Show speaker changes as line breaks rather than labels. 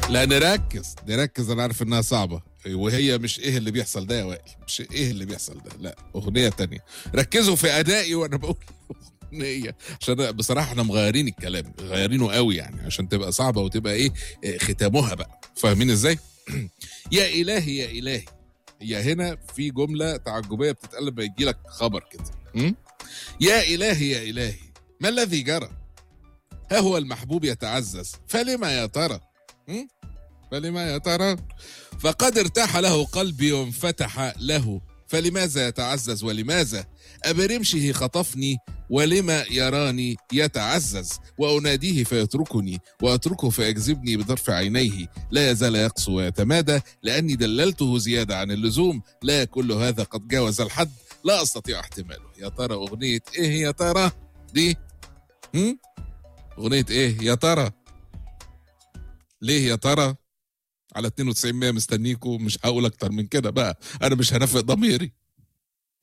لا نركز نركز انا عارف انها صعبه وهي مش ايه اللي بيحصل ده يا وائل مش ايه اللي بيحصل ده لا اغنيه تانية ركزوا في ادائي وانا بقول اغنيه عشان بصراحه احنا مغيرين الكلام مغيرينه قوي يعني عشان تبقى صعبه وتبقى ايه إيه ختامها بقى فاهمين ازاي يا الهي يا الهي هي هنا في جمله تعجبيه بتتقال لما يجي لك خبر كده م? يا الهي يا الهي ما الذي جرى ها هو المحبوب يتعزز فلما يا ترى م? فلما يا ترى فقد ارتاح له قلبي وانفتح له فلماذا يتعزز ولماذا أبرمشه خطفني ولما يراني يتعزز وأناديه فيتركني وأتركه فيجذبني بطرف عينيه لا يزال يقسو ويتمادى لأني دللته زيادة عن اللزوم لا كل هذا قد جاوز الحد لا أستطيع احتماله يا ترى أغنية إيه يا ترى دي هم؟ أغنية إيه يا ترى ليه يا ترى على 92 100 مستنيكم مش هقول اكتر من كده بقى انا مش هنافق ضميري